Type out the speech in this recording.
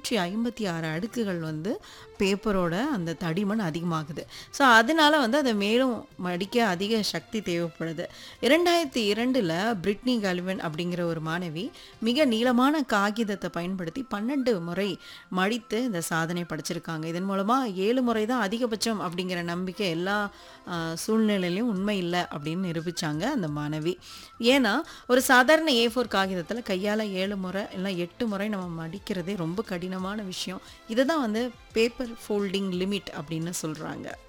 நூற்றி ஐம்பத்தி ஆறு அடுக்குகள் வந்து பேப்பரோட அந்த தடிமன் அதிகமாகுது ஸோ அதனால வந்து அதை மேலும் மடிக்க அதிக சக்தி தேவைப்படுது இரண்டாயிரத்தி இரண்டில் பிரிட்னி கல்வன் அப்படிங்கிற ஒரு மாணவி மிக நீளமான காகிதத்தை பயன்படுத்தி பன்னெண்டு முறை மடித்து இந்த சாதனை படைச்சிருக்காங்க இதன் மூலமாக ஏழு முறை தான் அதிகபட்சம் அப்படிங்கிற நம்பிக்கை எல்லா ஆஹ், சூழ்நிலையிலையும் உண்மை இல்லை அப்படின்னு நிரூபிச்சாங்க அந்த மாணவி ஏன்னா ஒரு சாதாரண ஏ ஃபோர் காகிதத்தில் கையால் ஏழு முறை இல்லை எட்டு முறை நம்ம மடிக்கிறதே ரொம்ப கடினமான விஷயம் இதை தான் வந்து பேப்பர் ஃபோல்டிங் லிமிட் அப்படின்னு சொல்கிறாங்க